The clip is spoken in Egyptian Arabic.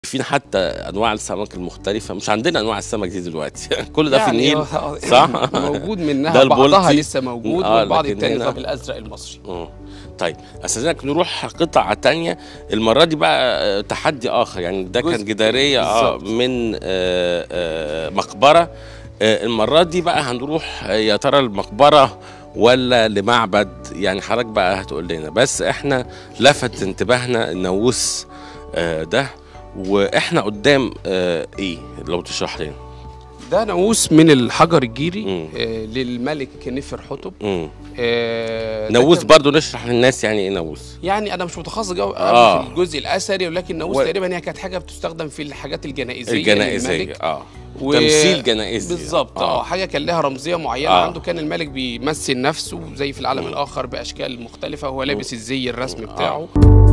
شايفين حتى انواع السمك المختلفه مش عندنا انواع السمك دي دلوقتي كل ده في يعني النيل هو- صح موجود ده منها بعضها البلطي. لسه موجود آه، والبعض لكن التاني هنا- طب الازرق المصري مم. طيب استاذنك نروح قطعه تانية المره دي بقى آه، تحدي اخر يعني ده كان جزء جداريه اه بالظبط. من آه، آه، مقبره آه، المره دي بقى هنروح آه، يا ترى المقبره ولا لمعبد يعني حضرتك بقى هتقول لنا بس احنا لفت انتباهنا الناموس آه، ده واحنا قدام آه، ايه لو تشرح لنا ده ناموس من الحجر الجيري مم. آه للملك نفر حتب مم. آه ده ناموس كان- برضو نشرح للناس يعني ايه ناموس يعني انا مش متخصص جو آه. في الجزء الاثري ولكن ناموس و- تقريبا هي كانت حاجه بتستخدم في الحاجات الجنائزيه الجنائزيه للملك. اه و- تمثيل جنائزي بالظبط اه حاجه كان لها رمزيه معينه آه. عنده كان الملك بيمثل نفسه زي في العالم الاخر باشكال مختلفه وهو لابس الزي الرسمي بتاعه